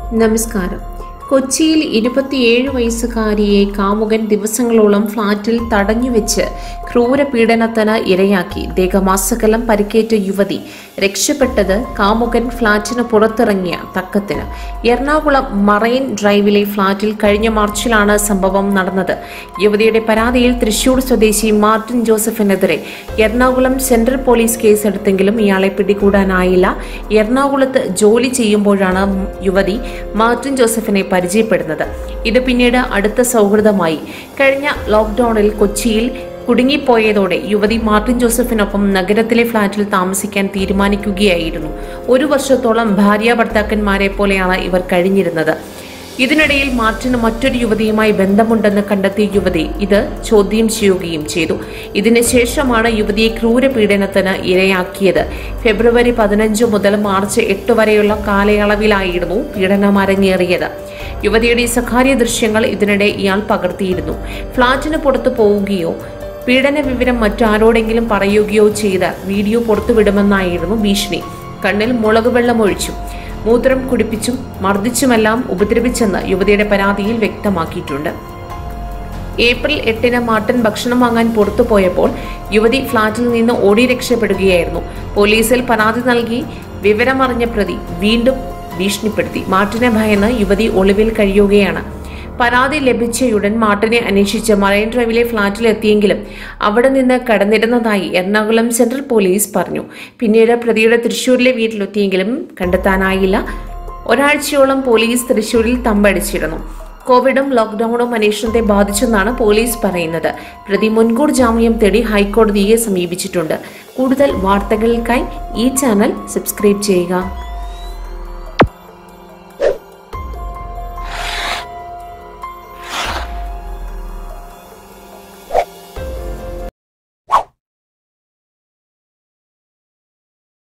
നമസ്കാരം കൊച്ചിയിൽ ഇരുപത്തിയേഴ് വയസ്സുകാരിയെ കാമുകൻ ദിവസങ്ങളോളം ഫ്ളാറ്റിൽ തടഞ്ഞുവെച്ച് ക്രൂരപീഡനത്തിന് ഇരയാക്കി ദേഹമാസകലം പരിക്കേറ്റ യുവതി രക്ഷപ്പെട്ടത് കാമുകൻ ഫ്ളാറ്റിന് പുറത്തിറങ്ങിയ തക്കത്തിന് എറണാകുളം മറൈൻ ഡ്രൈവിലെ ഫ്ളാറ്റിൽ കഴിഞ്ഞ മാർച്ചിലാണ് സംഭവം നടന്നത് യുവതിയുടെ പരാതിയിൽ തൃശൂർ സ്വദേശി മാർട്ടിൻ ജോസഫിനെതിരെ എറണാകുളം സെൻട്രൽ പോലീസ് കേസെടുത്തെങ്കിലും ഇയാളെ പിടികൂടാനായില്ല എറണാകുളത്ത് ജോലി ചെയ്യുമ്പോഴാണ് യുവതി മാർട്ടിൻ ജോസഫിനെ പരിചയപ്പെടുന്നത് ഇത് പിന്നീട് അടുത്ത സൗഹൃദമായി കഴിഞ്ഞ ലോക്ക്ഡൌണിൽ കൊച്ചിയിൽ കുടുങ്ങിപ്പോയതോടെ യുവതി മാർട്ടിൻ ജോസഫിനൊപ്പം നഗരത്തിലെ ഫ്ളാറ്റിൽ താമസിക്കാൻ തീരുമാനിക്കുകയായിരുന്നു ഒരു വർഷത്തോളം ഭാര്യ ഭർത്താക്കന്മാരെ പോലെയാണ് ഇവർ കഴിഞ്ഞിരുന്നത് ഇതിനിടയിൽ മാർട്ടിന് മറ്റൊരു യുവതിയുമായി ബന്ധമുണ്ടെന്ന് കണ്ടെത്തിയ യുവതി ഇത് ചോദ്യം ചെയ്യുകയും ചെയ്തു ഇതിനുശേഷമാണ് യുവതിയെ ക്രൂരപീഡനത്തിന് ഇരയാക്കിയത് ഫെബ്രുവരി പതിനഞ്ച് മുതൽ മാർച്ച് എട്ട് വരെയുള്ള കാലയളവിലായിരുന്നു പീഡനം അരങ്ങേറിയത് യുവതിയുടെ സ്വകാര്യ ദൃശ്യങ്ങൾ ഇതിനിടെ ഇയാൾ പകർത്തിയിരുന്നു ഫ്ളാറ്റിന് പുറത്തു പോവുകയോ പീഡന വിവരം മറ്റാരോടെങ്കിലും പറയുകയോ ചെയ്ത വീഡിയോ പുറത്തുവിടുമെന്നായിരുന്നു ഭീഷണി കണ്ണിൽ മുളക് വെള്ളം ഒഴിച്ചു മൂത്രം കുടിപ്പിച്ചും മർദ്ദിച്ചുമെല്ലാം ഉപദ്രവിച്ചെന്ന് യുവതിയുടെ പരാതിയിൽ വ്യക്തമാക്കിയിട്ടുണ്ട് ഏപ്രിൽ എട്ടിന് മാട്ടൻ ഭക്ഷണം വാങ്ങാൻ പുറത്തു പോയപ്പോൾ യുവതി ഫ്ളാറ്റിൽ നിന്ന് ഓടി രക്ഷപ്പെടുകയായിരുന്നു പോലീസിൽ പരാതി നൽകി വിവരമറിഞ്ഞ പ്രതി വീണ്ടും ഭീഷണിപ്പെടുത്തി മാട്ടിനെ ഭയന്ന് യുവതി ഒളിവിൽ കഴിയുകയാണ് പരാതി ലഭിച്ചയുടൻ മാട്ടിനെ അന്വേഷിച്ച് മറൈൻ ഡ്രൈവിലെ ഫ്ളാറ്റിൽ എത്തിയെങ്കിലും അവിടെ നിന്ന് കടന്നിരുന്നതായി എറണാകുളം സെൻട്രൽ പോലീസ് പറഞ്ഞു പിന്നീട് പ്രതിയുടെ തൃശൂരിലെ വീട്ടിലെത്തിയെങ്കിലും കണ്ടെത്താനായില്ല ഒരാഴ്ചയോളം പോലീസ് തൃശൂരിൽ തമ്പടിച്ചിരുന്നു കോവിഡും ലോക്ക്ഡൌണും അന്വേഷണത്തെ ബാധിച്ചെന്നാണ് പോലീസ് പറയുന്നത് പ്രതി മുൻകൂർ ജാമ്യം തേടി ഹൈക്കോടതിയെ സമീപിച്ചിട്ടുണ്ട് കൂടുതൽ വാർത്തകൾക്കായി ഈ ചാനൽ സബ്സ്ക്രൈബ് ചെയ്യുക